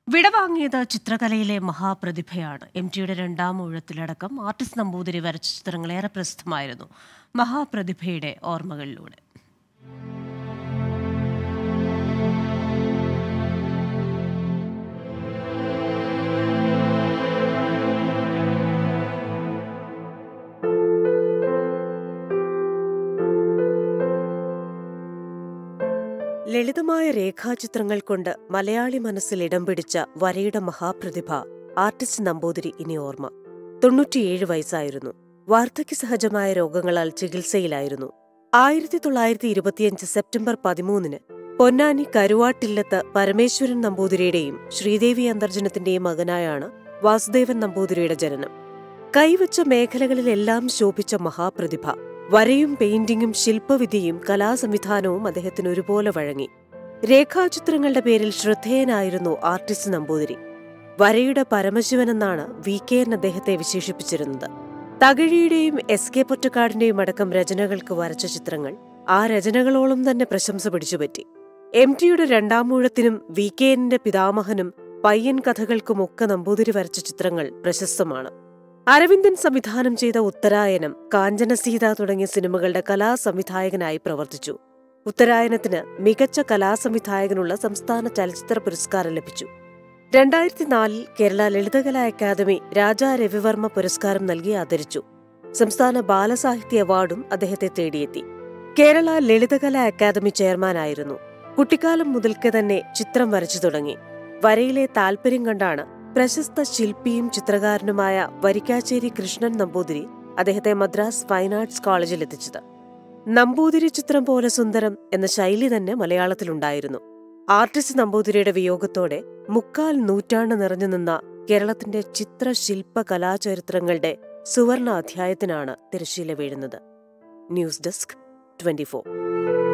വിടവാങ്ങിയത് ചിത്രകലയിലെ മഹാപ്രതിഭയാണ് M ടിയുടെ രണ്ടാം ഊഴത്തിലടക്കം artist Namboothiri വരച്ച ചിത്രങ്ങൾ ഏറെ പ്രസിദ്ധമായിരുന്നു മഹാപ്രതിഭയുടെ ഓർമ്മകളിലൂടെ ലളിതമായ രേഖാചിത്രങ്ങൾ കൊണ്ട് മലയാളി മനസ്സിൽ ഇടം പിടിച്ച വരയുടെ മഹാപ്രതിഭ ആർട്ടിസ്റ്റ് നമ്പൂതിരി ഇനി ഓർമ്മ തൊണ്ണൂറ്റിയേഴ് വയസ്സായിരുന്നു വാർദ്ധക്യ സഹജമായ രോഗങ്ങളാൽ ചികിത്സയിലായിരുന്നു ആയിരത്തി തൊള്ളായിരത്തി ഇരുപത്തിയഞ്ച് സെപ്റ്റംബർ പതിമൂന്നിന് പൊന്നാനി കരുവാട്ടില്ലത്ത് പരമേശ്വരൻ നമ്പൂതിരിയുടെയും ശ്രീദേവി അന്തർജനത്തിന്റെയും മകനായാണ് വാസുദേവൻ നമ്പൂതിരിയുടെ ജനനം കൈവച്ച മേഖലകളിലെല്ലാം ശോഭിച്ച മഹാപ്രതിഭ വരയും പെയിന്റിംഗും ശില്പവിദ്യയും കലാസംവിധാനവും അദ്ദേഹത്തിന് ഒരുപോലെ വഴങ്ങി രേഖാചിത്രങ്ങളുടെ പേരിൽ ശ്രദ്ധേയനായിരുന്നു ആർട്ടിസ്റ്റ് നമ്പൂതിരി വരയുടെ പരമശിവനെന്നാണ് വി കെ എൻ അദ്ദേഹത്തെ വിശേഷിപ്പിച്ചിരുന്നത് തകഴിയുടെയും എസ് കെ പൊറ്റക്കാടിന്റെയും അടക്കം രചനകൾക്ക് വരച്ച ചിത്രങ്ങൾ ആ രചനകളോളം തന്നെ പ്രശംസ പിടിച്ചുപറ്റി എം ടിയുടെ രണ്ടാം മൂഴത്തിനും വി കെ എന്നിന്റെ പിതാമഹനും പയ്യൻ കഥകൾക്കുമൊക്കെ നമ്പൂതിരി വരച്ച ചിത്രങ്ങൾ പ്രശസ്തമാണ് അരവിന്ദൻ സംവിധാനം ചെയ്ത ഉത്തരായനം കാഞ്ചനസീത തുടങ്ങിയ സിനിമകളുടെ കലാസംവിധായകനായി പ്രവർത്തിച്ചു ഉത്തരായനത്തിന് മികച്ച കലാസംവിധായകനുള്ള സംസ്ഥാന ചലച്ചിത്ര പുരസ്കാരം ലഭിച്ചു രണ്ടായിരത്തി നാലിൽ കേരള ലളിതകലാ അക്കാദമി രാജാ രവിവർമ്മ പുരസ്കാരം നൽകി ആദരിച്ചു സംസ്ഥാന ബാലസാഹിത്യ അവാർഡും അദ്ദേഹത്തെ തേടിയെത്തി കേരള ലളിതകലാ അക്കാദമി ചെയർമാനായിരുന്നു കുട്ടിക്കാലം മുതൽക്ക് തന്നെ ചിത്രം വരച്ചു തുടങ്ങി വരയിലെ താൽപര്യം കണ്ടാണ് പ്രശസ്ത ശില്പിയും ചിത്രകാരനുമായ വരിക്കാച്ചേരി കൃഷ്ണൻ നമ്പൂതിരി അദ്ദേഹത്തെ മദ്രാസ് ഫൈൻ ആർട്സ് കോളേജിൽ എത്തിച്ചത് നമ്പൂതിരി ചിത്രം പോലെ സുന്ദരം എന്ന ശൈലി തന്നെ മലയാളത്തിലുണ്ടായിരുന്നു ആർട്ടിസ്റ്റ് നമ്പൂതിരിയുടെ വിയോഗത്തോടെ മുക്കാൽ നൂറ്റാണ്ട് നിറഞ്ഞു നിന്ന കേരളത്തിന്റെ ചിത്രശില്പ കലാചരിത്രങ്ങളുടെ സുവർണ അധ്യായത്തിനാണ് തിരശീല വീഴുന്നത് ന്യൂസ് ഡെസ്ക് ട്വന്റി